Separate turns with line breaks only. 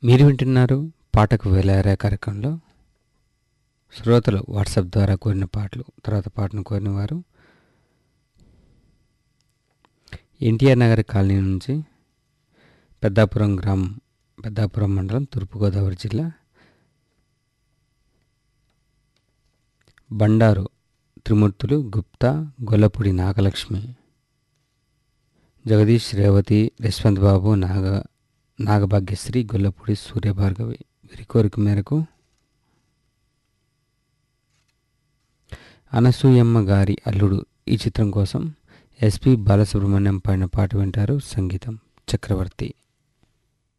మీరు వింటున్నారు పాటకు వేలారే కార్యక్రమంలో శ్రోతలు వాట్సాప్ ద్వారా కోరిన పాటలు తర్వాత పాటను కోరిన వారు ఎన్టీఆర్ నగర్ కాలనీ నుంచి పెద్దాపురం గ్రామం పెద్దాపురం మండలం తూర్పుగోదావరి జిల్లా బండారు త్రిమూర్తులు గుప్తా గొల్లపూడి నాగలక్ష్మి జగదీష్ రేవతి యశ్వంత్ బాబు నాగ నాగభాగ్యశ్రీ గొల్లపూడి సూర్యభార్గవి వీరి కోరిక మేరకు అనసూయమ్మ గారి అల్లుడు ఈ చిత్రం కోసం ఎస్పి బాలసుబ్రహ్మణ్యం పాడిన పాట వింటారు సంగీతం చక్రవర్తి